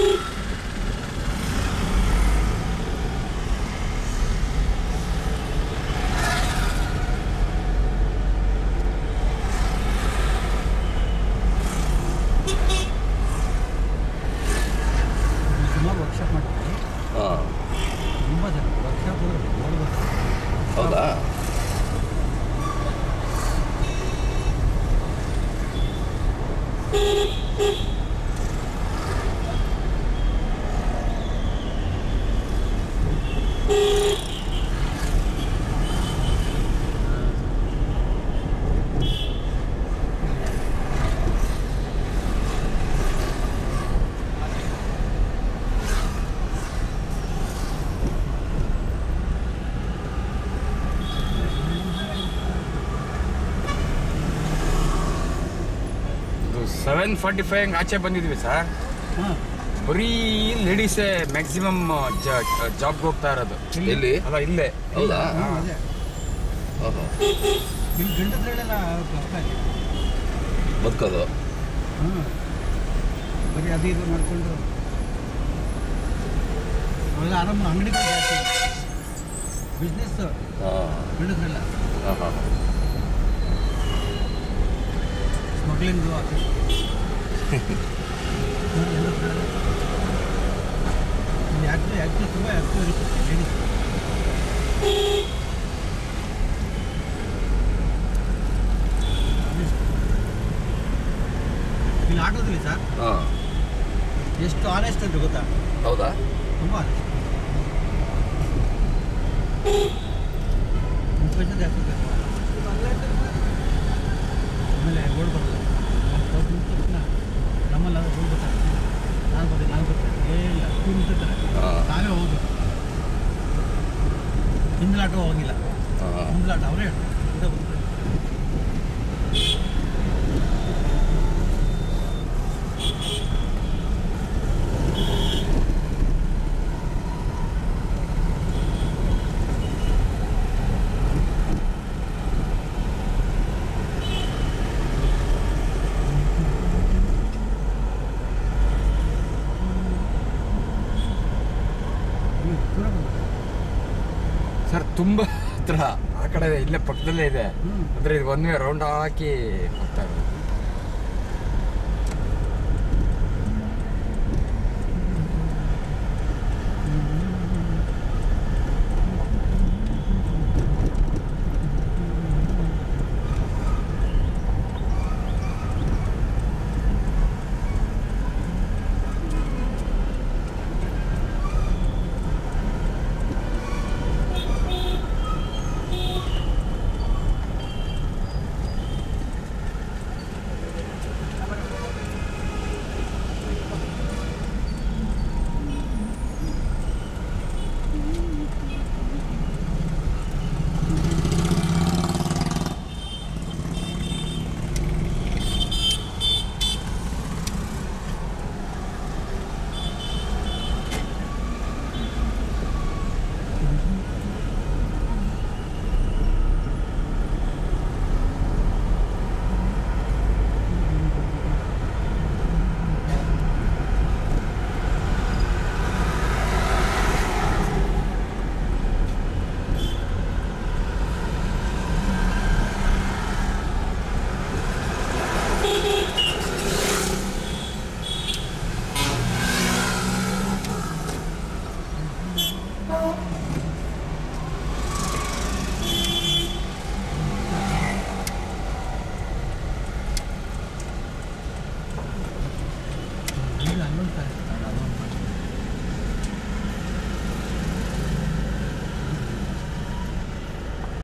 ಸುಮಾರು ವರ್ಕ್ಶಾಪ್ ಮಾಡ್ತೀವಿ ಹಾಂ ತುಂಬ ಜನ ವರ್ಕ್ಶಾಪ್ ಹೋದ್ರೆ ನೋಡ್ಬೇಕು ಹೌದಾ ಇದು ಸೆವೆನ್ ಫಾರ್ಟಿ ಫೈವ್ ಹಂಗೆ ಆಚೆ ಬಂದಿದ್ವಿ ಸರ್ ಹಾಂ ಬರೀ ಲೇಡೀಸೇ ಮ್ಯಾಕ್ಸಿಮಮ್ ಜಾಬ್ಗೆ ಹೋಗ್ತಾ ಇರೋದು ಎಲ್ಲಿ ಅಲ್ಲ ಇಲ್ಲೇ ಹೌದಾ ಅದೇ ಓಹೋ ಇಲ್ಲಿ ಗಂಡದ್ರಲ್ಲೆಲ್ಲ ಕಷ್ಟ ಬದುಕೋದು ಹಾಂ ಬರೀ ಅದು ಇದು ಮಾಡಿಕೊಂಡು ಅವೆಲ್ಲ ಆರಾಮ ಅಂಗಡಿಗಳು ಜಾಸ್ತಿ ಬಿಸ್ನೆಸ್ ಹಾಂ ಗಂಡದ್ರೆಲ್ಲ ಹಾಂ ಹಾಂ ಸ್ಮಗ್ಲಿಂಗು ಅದು ಯಾಕೆ ಯಾಕೆ ತುಂಬ ಆ್ಯಕ್ಟಿವ್ ಇರುತ್ತೆ ಲೇಡೀಸ್ ಇಲ್ಲಿ ಆಟೋದಲ್ಲಿ ಸರ್ ಹಾಂ ಎಷ್ಟು ಆನೆಸ್ಟ್ ಅಂತ ಗೊತ್ತಾ ಹೌದಾ ತುಂಬ ಆನೆಸ್ಟ್ ಪೈಸೆ ಜಾಸ್ತಿ ಬೇಕು ಆಮೇಲೆ ಓಡ್ ಬರಲ್ಲ ಅವ್ರು ನಿಂತ ತಕ್ಷಣ ನಮ್ಮಲ್ಲಿ ಅದು ಓಡ್ ಬರ್ತಾರೆ ನಾನು ಬರ್ತೀನಿ ನಾನು ಬರ್ತೀನಿ ಏನಿಲ್ಲ ಕ್ಯೂ ನಿಂತಿರ್ತಾರೆ ಹಾ. ತಾವೇ ಹೋಗ್ಬೇಕು ಹಿಂದಿನ ಆಟೋ ಹೋಗಿಲ್ಲ ಹಾಂ ಹಿಂದಿನ ಆಟೋ ಅವರೇ ಹೇಳ್ತಾರೆ ಹಿಂದೆ ಬರ್ತಾರೆ ಹ್ಮ್, ದೂರ ಬಂದ್ರು. ಸರ್ ತುಂಬ ಹತ್ರ ಆ ಕಡೆ ಇದೆ, ಇಲ್ಲೇ ಪಕ್ಕದಲ್ಲೇ ಇದೆ ಹ್ಮ್. ಅಂದ್ರೆ ಇದು ಒಂದೇ ರೌಂಡ್ ಹಾಕಿ ಹೋಗ್ತಾ ಇರೋದು